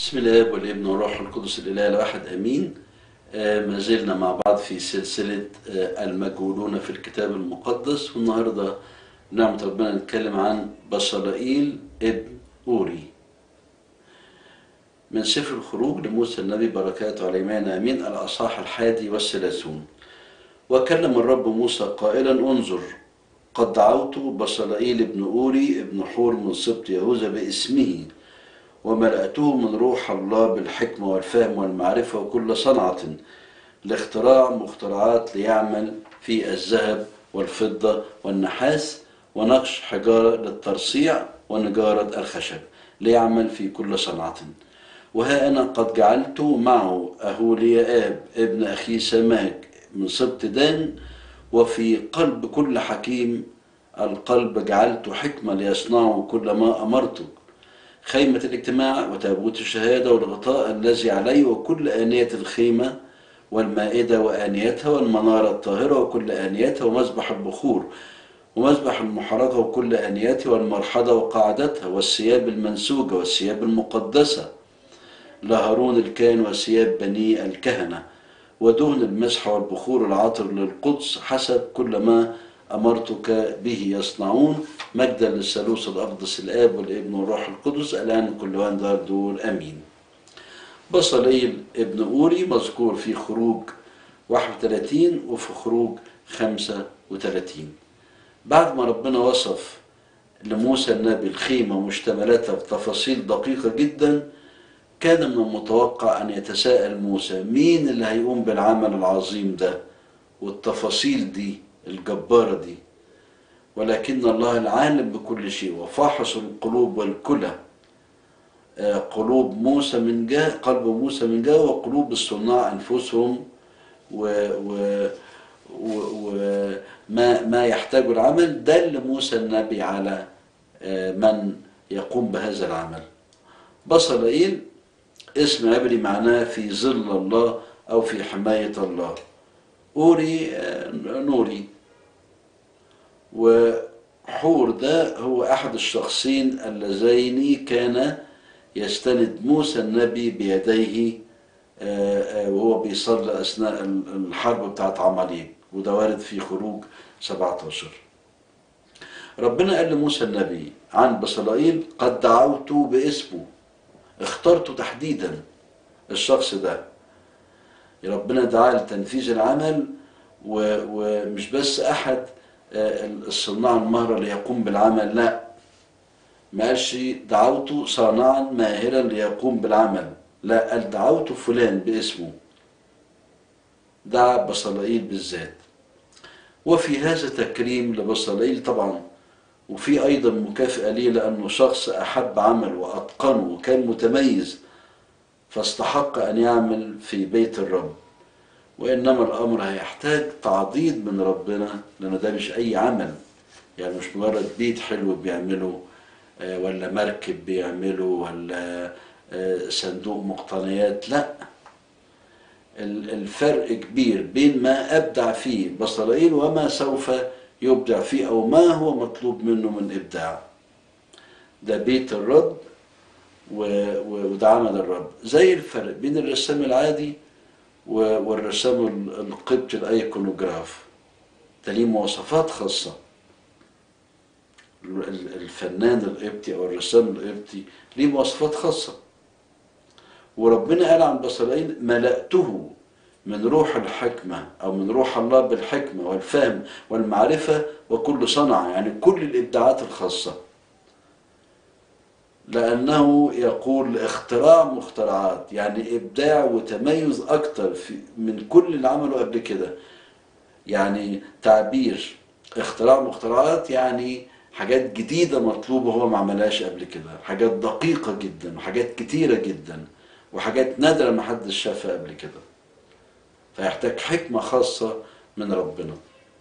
بسم الله والابن والروح القدس الاله الواحد امين آه، ما زلنا مع بعض في سلسله آه، المجهولون في الكتاب المقدس والنهارده نعمه ربنا نتكلم عن بصلائيل ابن اوري من سفر الخروج لموسى النبي بركاته علينا امين الاصحاح الحادي والثلاثون وكلم الرب موسى قائلا انظر قد دعوت بصلائيل ابن اوري ابن حور من سبط يهوذا باسمه وملأته من روح الله بالحكمة والفهم والمعرفة وكل صنعة لاختراع مخترعات ليعمل في الذهب والفضة والنحاس ونقش حجارة للترصيع ونجارة الخشب ليعمل في كل صنعة وها أنا قد جعلت معه أهوليآب ابن أخي سماك من سبط دان وفي قلب كل حكيم القلب جعلت حكمة ليصنعوا كل ما أمرته خيمة الاجتماع وتابوت الشهادة والغطاء الذي عليه وكل آنية الخيمة والمائدة وآنيتها والمنارة الطاهرة وكل آنيتها ومذبح البخور ومذبح المحرقة وكل آنيته والمرحضة وقاعدتها والثياب المنسوجة والثياب المقدسة لهارون الكاهن وثياب بني الكهنة ودهن المسح والبخور العطر للقدس حسب كل ما أمرتك به يصنعون مجدا للثالوث الأقدس الآب والابن والروح القدس الآن كل وان دار دور أمين بصليل ابن أوري مذكور في خروج 31 وفي خروج 35 بعد ما ربنا وصف لموسى النبي الخيمة ومشتملاتها بتفاصيل دقيقة جدا كان من المتوقع أن يتساءل موسى مين اللي هيقوم بالعمل العظيم ده والتفاصيل دي الجبارة دي ولكن الله العالم بكل شيء وفاحص القلوب والكلى آه، قلوب موسى من جهة قلب موسى من جهة وقلوب الصناع أنفسهم وما و... و... ما ما يحتاج العمل دل موسى النبي على آه، من يقوم بهذا العمل بصلائيل اسم عبري معناه في ظل الله أو في حماية الله أوري آه، نوري وحور ده هو أحد الشخصين اللذين كان يستند موسى النبي بيديه آه، آه، وهو بيصلي أثناء الحرب بتاعت عماليق وده وارد في خروج 17 ربنا قال لموسى النبي عن بصلائيل قد دعوت باسمه اخترته تحديدا الشخص ده ربنا دعاه لتنفيذ العمل و- ومش بس احد آه، الصناع المهرة اللي يقوم بالعمل لا ما قالش دعوته صانعا ماهرا ليقوم بالعمل لا قال دعوته فلان باسمه دعا بصلائيل بالذات وفي هذا تكريم لبصلائيل طبعا وفي ايضا مكافأة ليه لانه شخص احب عمل واتقنه وكان متميز فاستحق ان يعمل في بيت الرب وإنما الأمر هيحتاج تعضيد من ربنا لأن ده مش أي عمل يعني مش مجرد بيت حلو بيعمله آه، ولا مركب بيعمله ولا آه، صندوق مقتنيات لا ال- الفرق كبير بين ما أبدع فيه بصلائيل وما سوف يبدع فيه أو ما هو مطلوب منه من إبداع ده بيت الرب و- و- وده عمل الرب زي الفرق بين الرسام العادي و- والرسام ال- القبطي الايكونوجراف ده ليه مواصفات خاصة ال- ال- الفنان القبطي او الرسام القبطي ليه مواصفات خاصة وربنا قال عن بصلائيل ملأته من روح الحكمة أو من روح الله بالحكمة والفهم والمعرفة وكل صنعة يعني كل الإبداعات الخاصة لأنه يقول اختراع مخترعات يعني إبداع وتميز أكتر في من كل اللي عمله قبل كده يعني تعبير اختراع مخترعات يعني حاجات جديدة مطلوبة هو ما عملهاش قبل كده حاجات دقيقة جدا وحاجات كتيرة جدا وحاجات نادرة ما حدش شافها قبل كده فيحتاج حكمة خاصة من ربنا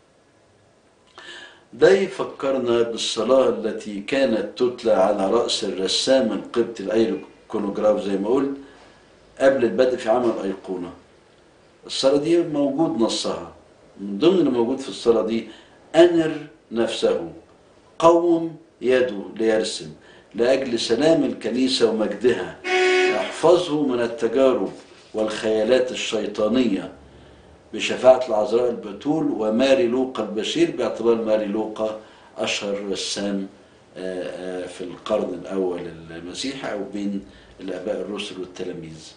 ده يفكرنا بالصلاة التي كانت تتلى على رأس الرسام القبطي الأيقونوجراف زي ما قلت قبل البدء في عمل أيقونة الصلاة دي موجود نصها من ضمن اللي موجود في الصلاة دي أنر نفسه قوم يده ليرسم لأجل سلام الكنيسة ومجدها واحفظه من التجارب والخيالات الشيطانية بشفاعة العذراء البتول وماري لوقا البشير باعتبار ماري لوقا أشهر رسام آه، آه، في القرن الأول المسيحي أو بين الآباء الرسل والتلاميذ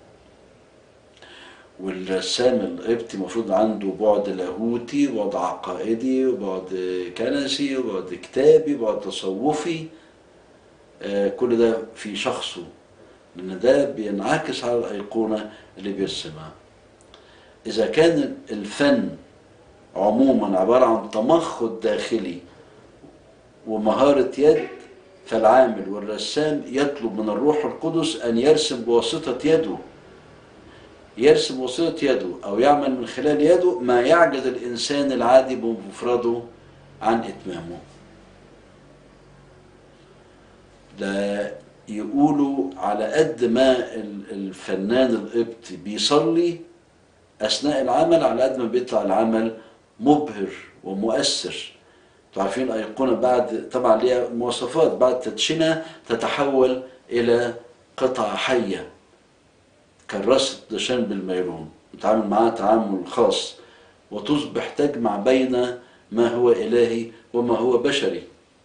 والرسام القبطي المفروض عنده بعد لاهوتي وبعد عقائدي وبعد كنسي وبعد كتابي وبعد تصوفي آه، كل ده في شخصه لأن ده بينعكس على الأيقونة اللي بيرسمها إذا كان الفن عموما عبارة عن تمخض داخلي ومهارة يد فالعامل والرسام يطلب من الروح القدس أن يرسم بواسطة يده يرسم بواسطة يده أو يعمل من خلال يده ما يعجز الإنسان العادي بمفرده عن إتمامه ده يقولوا على قد ما ال- الفنان القبطي بيصلي أثناء العمل على قد ما بيطلع العمل مبهر ومؤثر انتوا عارفين الأيقونة بعد طبعا ليها مواصفات بعد تدشينها تتحول إلى قطعة حية كراسة دشان بالميرون نتعامل معاها تعامل خاص وتصبح تجمع بين ما هو إلهي وما هو بشري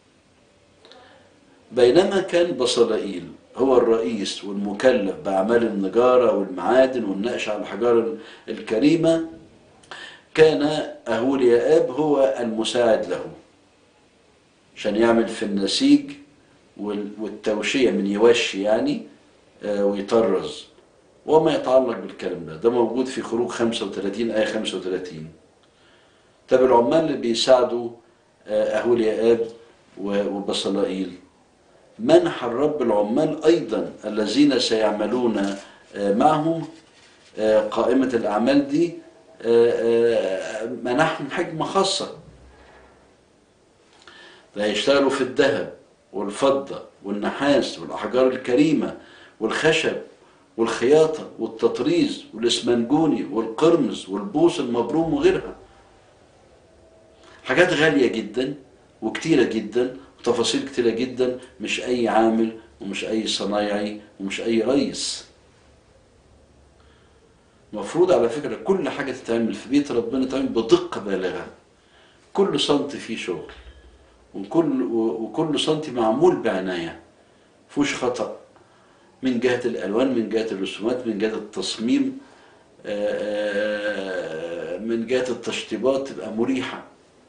بينما كان بصلائيل هو الرئيس والمكلف بأعمال النجارة والمعادن والنقش على الحجارة الكريمة كان أهولياء هو المساعد له عشان يعمل في النسيج وال- والتوشية من يوشي يعني آه، ويطرز وما يتعلق بالكلام ده ده موجود في خروج 35 آية 35 طب العمال اللي بيساعدوا آه، أهولياء و- وبصلائيل منح الرب العمال أيضا الذين سيعملون آه، معهم آه، قائمة الأعمال دي آه، آه، منحهم حكمة خاصة فهيشتغلوا في الذهب والفضة والنحاس والأحجار الكريمة والخشب والخياطة والتطريز والإسمنجوني والقرمز والبوص المبروم وغيرها حاجات غالية جدا وكتيرة جدا وتفاصيل كتيرة جدا مش أي عامل ومش أي صنايعي ومش أي رئيس المفروض على فكرة كل حاجة تتعمل في بيت ربنا تتعمل بدقة بالغة كل سنتي فيه شغل وكل وكل سنتي معمول بعناية فيهوش خطأ من جهة الألوان من جهة الرسومات من جهة التصميم آه، آه، من جهة التشطيبات تبقى مريحة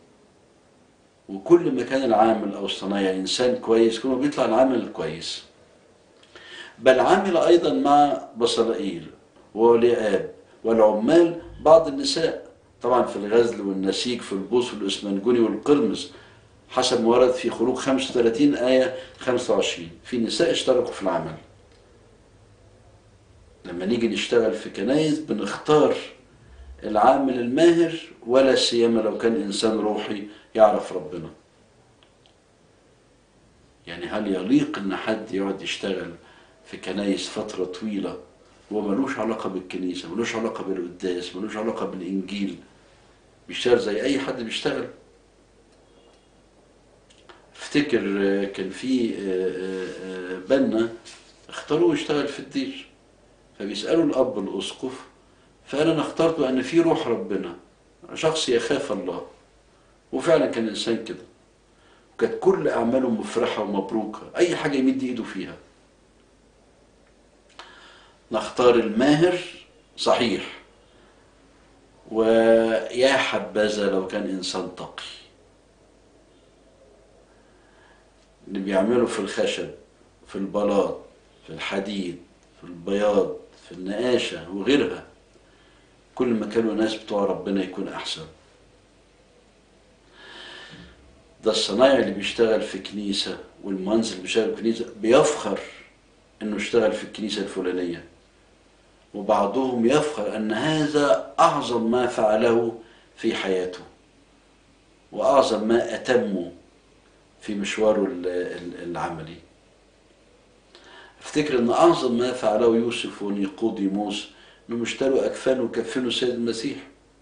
وكل ما كان العامل أو الصنايعي إنسان كويس كل ما بيطلع العامل كويس بل عمل أيضا مع بصلائيل ووليآب والعمال بعض النساء طبعا في الغزل والنسيج في البوص والإسمنجوني والقرمز حسب ما ورد في خروج 35 آية 25 في نساء اشتركوا في العمل لما نيجي نشتغل في كنايس بنختار العامل الماهر ولا سيما لو كان إنسان روحي يعرف ربنا يعني هل يليق إن حد يقعد يشتغل في كنايس فترة طويلة هو ملوش علاقة بالكنيسة ملوش علاقة بالقداس ملوش علاقة بالإنجيل بيشتغل زي أي حد بيشتغل افتكر آه، كان في آه، آه، آه، بنا اختاروه يشتغل في الدير فبيسألوا الأب الأسقف فقال أنا اخترت أن في روح ربنا شخص يخاف الله وفعلا كان إنسان كده وكانت كل أعماله مفرحة ومبروكة أي حاجة يمد إيده فيها نختار الماهر صحيح ويا حبذا لو كان إنسان تقي اللي بيعملوا في الخشب في البلاط في الحديد في البياض في النقاشة وغيرها كل ما كانوا ناس بتوع ربنا يكون أحسن ده الصنايعي اللي بيشتغل في كنيسة والمهندس اللي بيشتغل في كنيسة بيفخر إنه اشتغل في الكنيسة الفلانية وبعضهم يفخر أن هذا أعظم ما فعله في حياته وأعظم ما أتمه في مشواره ال- ال- العملي افتكر ان اعظم ما فعله يوسف ونيقوديموس انهم اشتروا اكفان وكفنوا السيد المسيح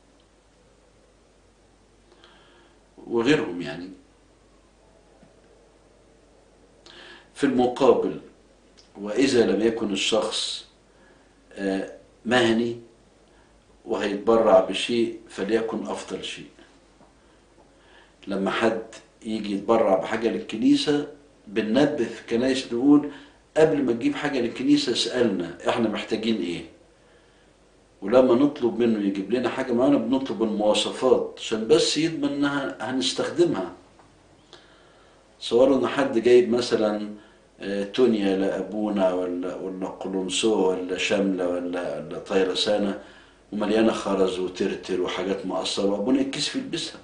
وغيرهم يعني في المقابل وإذا لم يكن الشخص آه، مهني وهيتبرع بشيء فليكن أفضل شيء لما حد يجي يتبرع بحاجة للكنيسة بننبه في الكنايس نقول قبل ما تجيب حاجة للكنيسة اسألنا احنا محتاجين ايه ولما نطلب منه يجيب لنا حاجة معينة بنطلب المواصفات عشان بس يضمن انها هنستخدمها صوروا ان حد جايب مثلا آه، تونيا لابونا ولا ولا قلنسوه ولا شمله ولا ولا طيرسانه ومليانه خرز وترتر وحاجات مقصره وابونا يتكسف يلبسها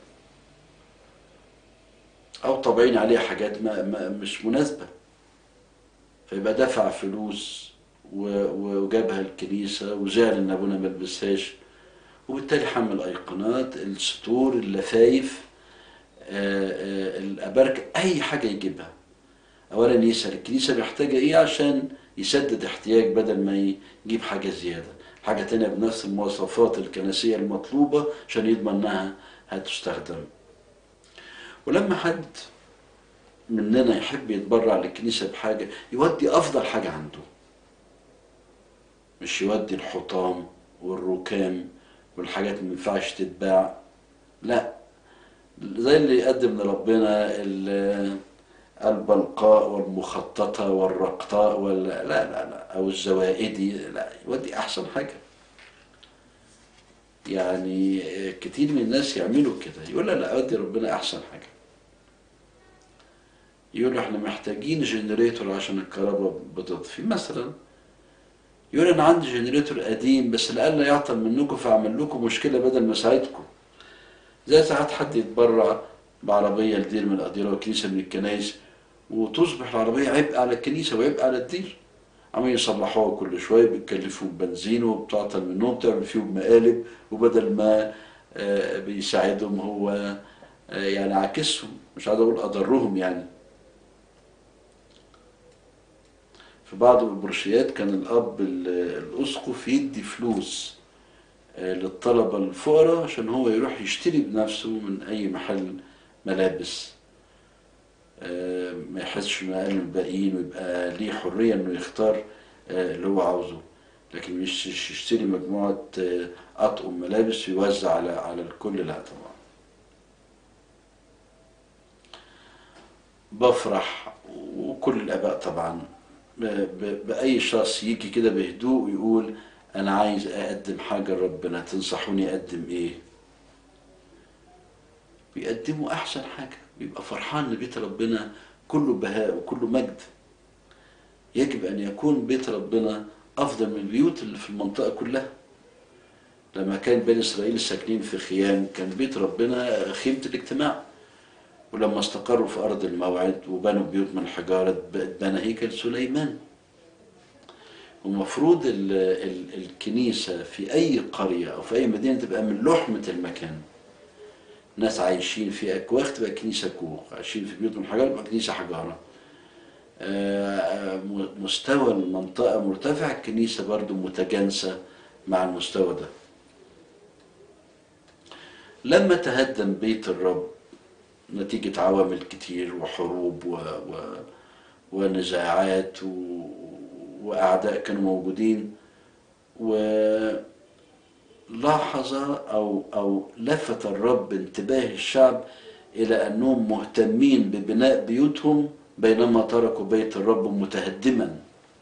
او طابعين عليها حاجات ما ما مش مناسبه فيبقى دفع فلوس و- وجابها الكنيسه وزعل ان ابونا ما لبسهاش وبالتالي حمل ايقونات الستور اللفايف آه، آه، الاباركه اي حاجه يجيبها اولا يسال الكنيسه محتاجه ايه عشان يسدد احتياج بدل ما يجيب حاجه زياده حاجه تانية بنفس المواصفات الكنسيه المطلوبه عشان يضمن انها هتستخدم ولما حد مننا يحب يتبرع للكنيسه بحاجه يودي افضل حاجه عنده مش يودي الحطام والركام والحاجات اللي ما ينفعش تتباع لا زي اللي يقدم لربنا ال- البلقاء والمخططة والرقطاء ولا لا لا لا أو الزوائدي لا يودي أحسن حاجة يعني كتير من الناس يعملوا كده يقول لا لا أودي ربنا أحسن حاجة يقول احنا محتاجين جنريتور عشان الكهرباء بتطفي مثلا يقول انا عندي جنريتور قديم بس لألا يعطل منكم فاعمل لكم مشكله بدل ما اساعدكم زي ساعات حد يتبرع بعربيه لدير من الاديره وكنيسه من الكنائس وتصبح العربيه عبء على الكنيسه وعبء على الدير عمالين يصلحوها كل شويه بيكلفوا بنزين وبتعطل منهم تعمل فيهم مقالب وبدل ما آه، بيساعدهم هو آه، يعني عاكسهم مش عايز اقول اضرهم يعني في بعض البرشيات كان الاب ال- الاسقف يدي فلوس آه، للطلبه الفقراء عشان هو يروح يشتري بنفسه من اي محل ملابس آه، ما يحسش انه اقل من الباقيين ويبقى ليه حريه انه يختار آه، اللي هو عاوزه لكن مش مش يشتري مجموعه آه، اطقم ملابس ويوزع على على الكل لا طبعا بفرح وكل الاباء طبعا ب- ب- باي شخص يجي كده بهدوء ويقول انا عايز اقدم حاجه لربنا تنصحوني اقدم ايه بيقدموا احسن حاجه بيبقى فرحان ان بيت ربنا كله بهاء وكله مجد يجب ان يكون بيت ربنا افضل من البيوت اللي في المنطقه كلها لما كان بني اسرائيل ساكنين في خيام كان بيت ربنا خيمه الاجتماع ولما استقروا في ارض الموعد وبنوا بيوت من حجاره بنى هيكل سليمان ومفروض ال ال الكنيسه في اي قريه او في اي مدينه تبقى من لحمه المكان ناس عايشين في اكواخ تبقى كنيسه كوخ عايشين في بيوت من حجاره تبقى كنيسه حجاره آه، آه، م- مستوى المنطقه مرتفع الكنيسه برضو متجانسه مع المستوى ده لما تهدم بيت الرب نتيجة عوامل كتير وحروب و... و... ونزاعات و... وأعداء كانوا موجودين ولاحظ أو أو لفت الرب انتباه الشعب إلى أنهم مهتمين ببناء بيوتهم بينما تركوا بيت الرب متهدما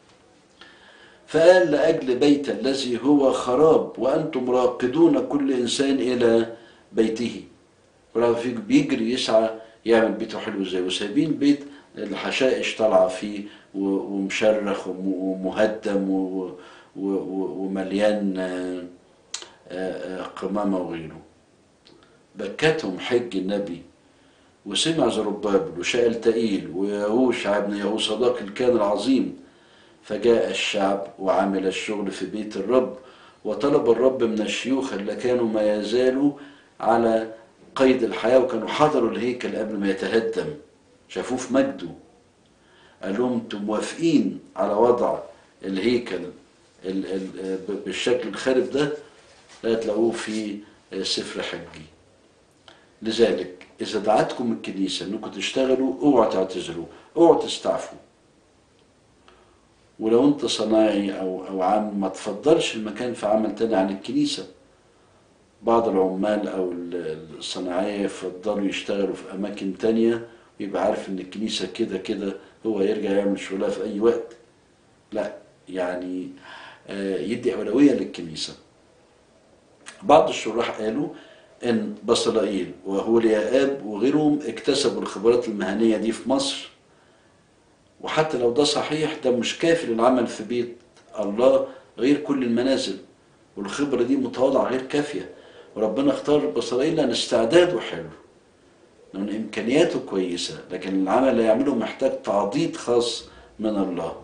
فقال لأجل بيت الذي هو خراب وأنتم راقدون كل إنسان إلى بيته ولو في بيجري يسعى يعمل بيته حلو ازاي وسايبين بيت الحشائش طالعه فيه و- ومشرخ وم- ومهدم و- و- و- ومليان آه، آه، آه، قمامه وغيره بكتهم حج النبي وسمع زربابل وشاء تقيل ويهوشع ابن يهوصداق الكان العظيم فجاء الشعب وعمل الشغل في بيت الرب وطلب الرب من الشيوخ اللي كانوا ما يزالوا على قيد الحياة وكانوا حضروا الهيكل قبل ما يتهدم شافوه في مجده قال لهم انتم موافقين على وضع الهيكل ال- ال- ب- بالشكل الخارب ده لا تلاقوه في سفر حجي لذلك إذا دعتكم الكنيسة أنكم تشتغلوا اوعوا تعتذروا اوعوا تستعفوا ولو انت صنايعي او او عام ما تفضلش المكان في عمل تاني عن الكنيسه بعض العمال او ال- الصناعيه يفضلوا يشتغلوا في اماكن تانية ويبقى عارف ان الكنيسه كده كده هو يرجع يعمل شغلها في اي وقت لا يعني آه، يدي اولويه للكنيسه بعض الشراح قالوا ان بصلائيل وهولياء وغيرهم اكتسبوا الخبرات المهنيه دي في مصر وحتى لو ده صحيح ده مش كافي للعمل في بيت الله غير كل المنازل والخبرة دي متواضعة غير كافية وربنا اختار بصرائيل لأن استعداده حلو لأن إمكانياته كويسة لكن العمل اللي يعمله محتاج تعضيد خاص من الله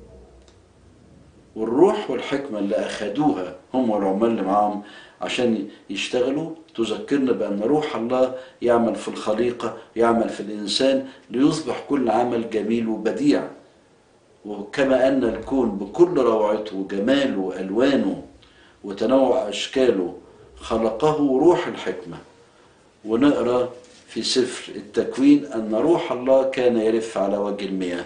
والروح والحكمة اللي أخدوها هم والعمال اللي معاهم عشان يشتغلوا تذكرنا بأن روح الله يعمل في الخليقة يعمل في الإنسان ليصبح كل عمل جميل وبديع وكما أن الكون بكل روعته وجماله وألوانه وتنوع أشكاله خلقه روح الحكمة ونقرأ في سفر التكوين أن روح الله كان يرف على وجه المياه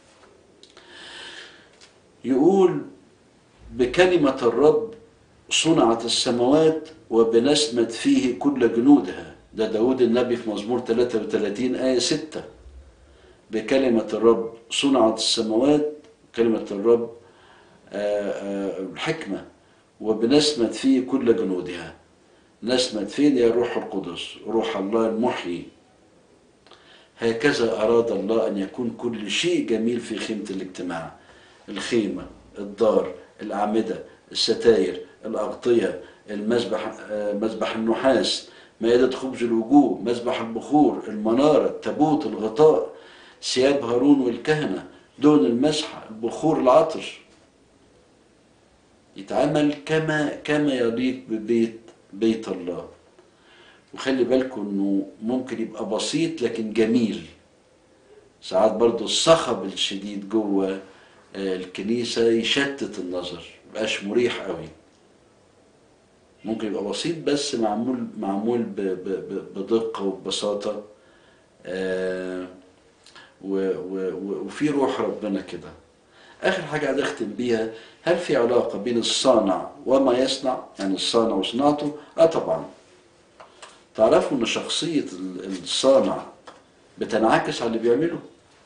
يقول بكلمة الرب صنعت السماوات وبنسمة فيه كل جنودها ده داود النبي في مزمور 33 آية 6 بكلمة الرب صنعت السماوات كلمة الرب آه، آه، الحكمة وبنسمة فيه كل جنودها نسمة فين يا روح القدس روح الله المحيي هكذا أراد الله أن يكون كل شيء جميل في خيمة الاجتماع الخيمة الدار الأعمدة الستاير الأغطية المذبح آه، مذبح النحاس مائدة خبز الوجوه مذبح البخور المنارة التابوت الغطاء ثياب هارون والكهنة دون المسحة البخور العطر يتعمل كما كما يليق ببيت بيت الله وخلي بالكم انه ممكن يبقى بسيط لكن جميل ساعات برضو الصخب الشديد جوه آه، الكنيسة يشتت النظر مبقاش مريح قوي ممكن يبقى بسيط بس معمول معمول ب- ب- ب- بدقة وببساطة آه، و- و- و- وفي روح ربنا كده آخر حاجة عايز أختم بيها هل في علاقة بين الصانع وما يصنع يعني الصانع وصناعته؟ آه طبعا تعرفوا إن شخصية ال- الصانع بتنعكس على اللي بيعمله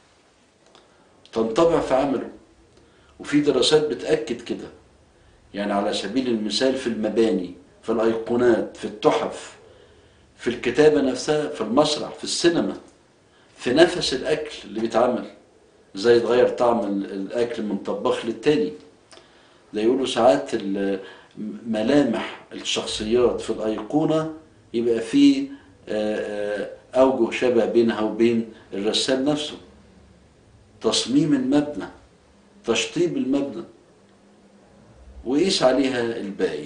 تنطبع في عمله وفي دراسات بتأكد كده يعني على سبيل المثال في المباني في الأيقونات في التحف في الكتابة نفسها في المسرح في السينما في نفس الأكل اللي بيتعمل ازاي يتغير طعم ال- الأكل من طباخ للتاني ده يقولوا ساعات ال- ملامح الشخصيات في الأيقونة يبقى في آه، آه، أوجه شبه بينها وبين الرسام نفسه تصميم المبنى تشطيب المبنى وقيس عليها الباقي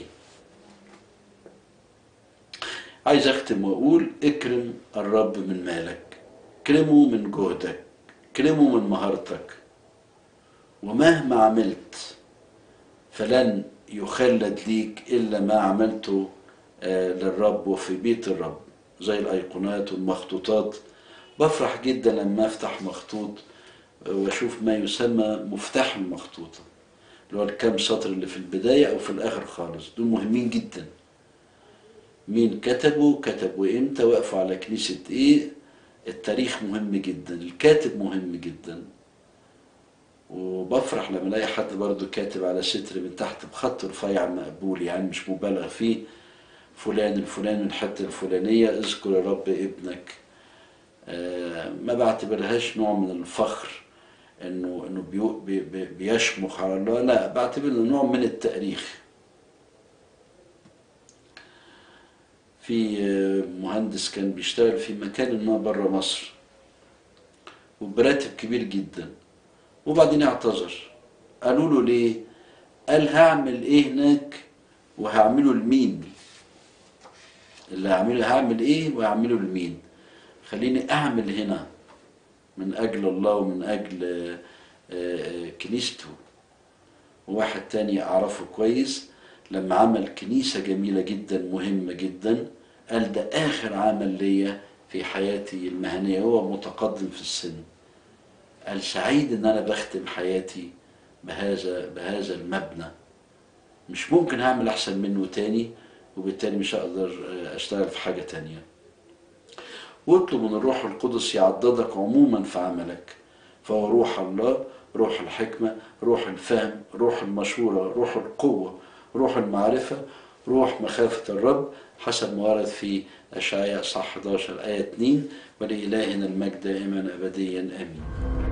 عايز اختم واقول اكرم الرب من مالك اكرمه من جهدك اكرمه من مهارتك ومهما عملت فلن يخلد ليك الا ما عملته آه، للرب وفي بيت الرب زي الايقونات والمخطوطات بفرح جدا لما افتح مخطوط آه، واشوف ما يسمى مفتاح المخطوطه اللي هو الكام سطر اللي في البدايه او في الاخر خالص دول مهمين جدا مين كتبوا كتبوا امتى وقفوا على كنيسه ايه التاريخ مهم جدا الكاتب مهم جدا وبفرح لما الاقي حد برضه كاتب على ستر من تحت بخط رفيع مقبول يعني مش مبالغ فيه فلان الفلاني من الحته الفلانيه اذكر يا رب ابنك آه، ما بعتبرهاش نوع من الفخر انه انه بيو- بي- بي- بيشمخ على الله لا بعتبر انه نوع من التاريخ في آه، مهندس كان بيشتغل في مكان ما بره مصر وبراتب كبير جدا وبعدين اعتذر قالوا له ليه قال هعمل ايه هناك وهعمله لمين اللي هعمله هعمل ايه وهعمله لمين خليني اعمل هنا من اجل الله ومن اجل آه، آه، كنيسته وواحد تاني اعرفه كويس لما عمل كنيسة جميلة جدا مهمة جدا قال ده اخر عمل ليا في حياتي المهنية هو متقدم في السن قال سعيد ان انا بختم حياتي بهذا بهذا المبنى مش ممكن هعمل احسن منه تاني وبالتالي مش هقدر اشتغل في حاجة تانية واطلب من الروح القدس يعضدك عموما في عملك فهو روح الله روح الحكمة روح الفهم روح المشورة روح القوة روح المعرفة روح مخافة الرب حسب ما ورد في أشعياء صح 11 آية 2 ولإلهنا المجد دائما أبديا آمين